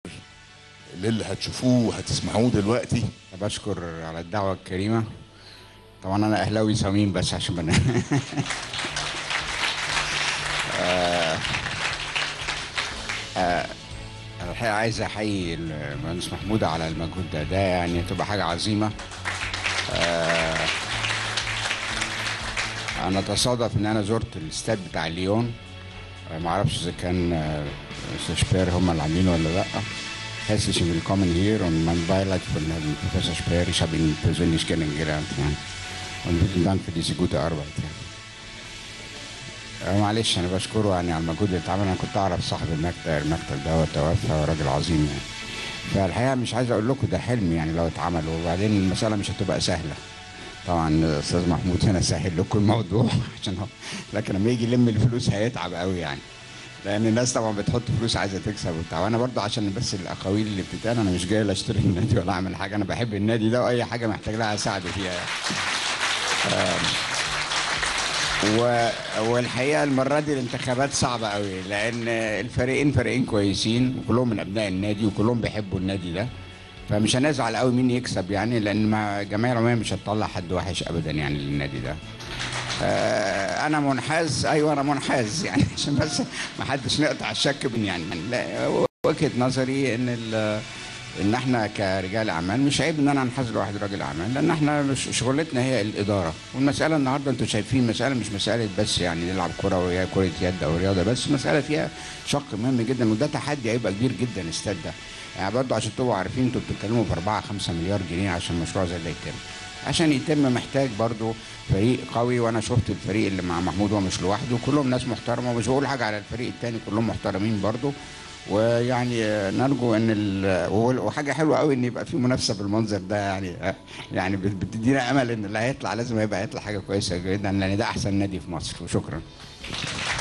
للي هتشوفوه وهتسمعوه دلوقتي بشكر على الدعوة الكريمة طبعا أنا أهلاوي صميم بس عشان بنا آه، آه، أنا الحقيقة عايز أحيي المهندس محمود على المجهود ده ده يعني تبقى حاجة عظيمة آه، أنا تصادف إن أنا زرت الاستاد بتاع ليون آه، معرفش إذا كان آه، أستاذ شبير هم اللي عاملينه ولا لأ Herzlich willkommen hier und mein Beileid von Herrn Professor Speer. Ich habe ihn persönlich kennengelernt. Ja. Und vielen Dank für diese gute Arbeit. Ja. معلش انا بشكره يعني على المجهود اللي اتعمل انا كنت اعرف صاحب المكتب المكتب ده وتوفى وراجل عظيم يعني فالحقيقه مش عايز اقول لكم ده حلم يعني لو اتعمل وبعدين المساله مش هتبقى سهله طبعا الاستاذ محمود هنا سهل لكم الموضوع عشان هو لكن لما يجي يلم الفلوس هيتعب قوي يعني لان الناس طبعا بتحط فلوس عايزه تكسب وبتاع وانا برضه عشان بس الاقاويل اللي بتتقال انا مش جاي لا اشتري النادي ولا اعمل حاجه انا بحب النادي ده واي حاجه محتاج لها اساعده فيها يعني. و... والحقيقه المره دي الانتخابات صعبه قوي لان الفريقين فريقين كويسين وكلهم من ابناء النادي وكلهم بيحبوا النادي ده فمش هنزعل قوي مين يكسب يعني لان ما الجمعيه العموميه مش هتطلع حد وحش ابدا يعني للنادي ده آه، انا منحاز ايوه انا منحاز يعني عشان بس ما حدش نقطع الشك بين يعني لا وجهه نظري ان ال- ان احنا كرجال اعمال مش عيب ان انا انحاز لواحد راجل اعمال لان احنا مش شغلتنا هي الاداره والمساله النهارده انتوا شايفين مساله مش مساله بس يعني نلعب كره وهي كره يد او رياضه بس مساله فيها شق مهم جدا وده تحدي هيبقى كبير جدا الاستاد ده يعني برضه عشان تبقوا عارفين انتوا بتتكلموا في 4 5 مليار جنيه عشان مشروع زي ده يتم عشان يتم محتاج برضو فريق قوي وانا شفت الفريق اللي مع محمود هو مش لوحده كلهم ناس محترمه ومش بقول حاجه على الفريق التاني كلهم محترمين برضو ويعني آه، نرجو ان ال- وحاجه حلوه قوي ان يبقى في منافسه بالمنظر ده يعني آه، يعني بت- بتدينا امل ان اللي هيطلع لازم يبقى هيطلع حاجه كويسه جدا لان ده احسن نادي في مصر وشكرا